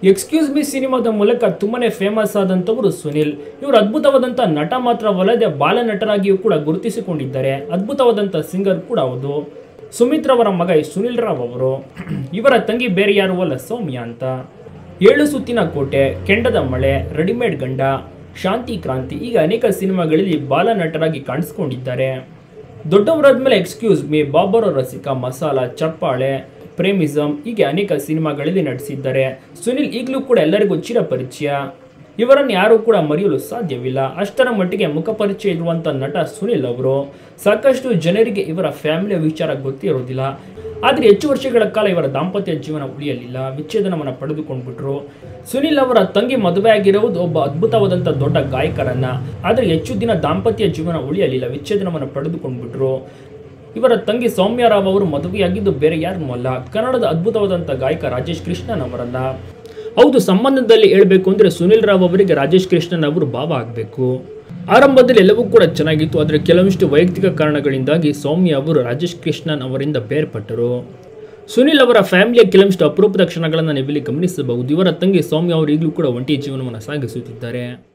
excuse me ಸಿನಿಮಾದ ಮೂಲಕ ತುಂಬಾನೇ ಫೇಮಸ್ ಆದಂಥವರು ಸುನಿಲ್ ಇವರು ಅದ್ಭುತವಾದಂಥ ನಟ ಮಾತ್ರವಲ್ಲದೆ ಬಾಲನಟರಾಗಿಯೂ ಕೂಡ ಗುರುತಿಸಿಕೊಂಡಿದ್ದಾರೆ ಅದ್ಭುತವಾದಂಥ ಸಿಂಗರ್ ಕೂಡ ಹೌದು ಸುಮಿತ್ ರವರ ಮಗ ಈ ಸುನಿಲ್ ರಾವ್ ಅವರು ಇವರ ತಂಗಿ ಬೇರೆ ಯಾರು ಅಲ್ಲ ಸೌಮ್ಯ ಅಂತ ಏಳು ಸುತ್ತಿನ ಕೋಟೆ ಕೆಂಡದ ಮಳೆ ರೆಡಿಮೇಡ್ ಗಂಡ ಶಾಂತಿ ಕ್ರಾಂತಿ ಈಗ ಅನೇಕ ಸಿನಿಮಾಗಳಲ್ಲಿ ಬಾಲನಟರಾಗಿ ಕಾಣಿಸ್ಕೊಂಡಿದ್ದಾರೆ ದೊಡ್ಡವರಾದ್ಮೇಲೆ ಎಕ್ಸ್ಕ್ಯೂಸ್ ಮಿ ಬಾಬರೋ ರಸಿಕ ಮಸಾಲ ಚಪ್ಪಾಳೆ ಪ್ರೇಮಿಸಮ್ ಹೀಗೆ ಅನೇಕ ಸಿನಿಮಾಗಳಲ್ಲಿ ನಟಿಸಿದ್ದಾರೆ ಸುನಿಲ್ ಈಗಲೂ ಕೂಡ ಎಲ್ಲರಿಗೂ ಚಿರಪರಿಚಯ ಇವರನ್ನು ಯಾರೂ ಕೂಡ ಮರೆಯಲು ಸಾಧ್ಯವಿಲ್ಲ ಅಷ್ಟರ ಮಟ್ಟಿಗೆ ಮುಖಪರಿಚಯ ಇರುವಂಥ ನಟ ಸುನಿಲ್ ಅವರು ಸಾಕಷ್ಟು ಜನರಿಗೆ ಇವರ ಫ್ಯಾಮಿಲಿಯ ವಿಚಾರ ಗೊತ್ತಿರೋದಿಲ್ಲ ಆದರೆ ಹೆಚ್ಚು ವರ್ಷಗಳ ಕಾಲ ಇವರ ದಾಂಪತ್ಯ ಜೀವನ ಉಳಿಯಲಿಲ್ಲ ವಿಚ್ಛೇದನವನ್ನು ಪಡೆದುಕೊಂಡ್ಬಿಟ್ರು ಸುನಿಲ್ ಅವರ ತಂಗಿ ಮದುವೆ ಆಗಿರುವುದು ಒಬ್ಬ ಅದ್ಭುತವಾದಂಥ ದೊಡ್ಡ ಗಾಯಕರನ್ನ ಆದರೆ ಹೆಚ್ಚು ದಿನ ದಾಂಪತ್ಯ ಜೀವನ ಉಳಿಯಲಿಲ್ಲ ವಿಚ್ಛೇದನವನ್ನು ಪಡೆದುಕೊಂಡ್ಬಿಟ್ರು ಇವರ ತಂಗಿ ಸೌಮ್ಯ ರಾವ್ ಅವರು ಮದುವೆಯಾಗಿದ್ದು ಬೇರೆ ಯಾರನ್ನೂ ಅಲ್ಲ ಕನ್ನಡದ ಅದ್ಭುತವಾದಂಥ ಗಾಯಕ ರಾಜೇಶ್ ಕೃಷ್ಣನ್ ಅವರನ್ನ ಹೌದು ಸಂಬಂಧದಲ್ಲಿ ಹೇಳಬೇಕು ಅಂದರೆ ಸುನಿಲ್ ರಾವ್ ಅವರಿಗೆ ರಾಜೇಶ್ ಕೃಷ್ಣನ್ ಅವರು ಭಾವ ಆಗಬೇಕು ಆರಂಭದಲ್ಲಿ ಎಲ್ಲವೂ ಕೂಡ ಚೆನ್ನಾಗಿತ್ತು ಆದರೆ ಕೆಲವೊಂದಿಷ್ಟು ವೈಯಕ್ತಿಕ ಕಾರಣಗಳಿಂದಾಗಿ ಸೌಮ್ಯ ಅವರು ರಾಜೇಶ್ ಕೃಷ್ಣನ್ ಅವರಿಂದ ಬೇರ್ಪಟ್ಟರು ಸುನಿಲ್ ಅವರ ಫ್ಯಾಮಿಲಿಯ ಕೆಲವೊಂದಿಷ್ಟು ಅಪರೂಪದ ಕ್ಷಣಗಳನ್ನು ನೀವಿಲ್ಲಿ ಗಮನಿಸಬಹುದು ಇವರ ತಂಗಿ ಸೌಮ್ಯ ಅವರು ಈಗಲೂ ಕೂಡ ಒಂಟಿ ಜೀವನವನ್ನು ಸಾಗಿಸುತ್ತಿದ್ದಾರೆ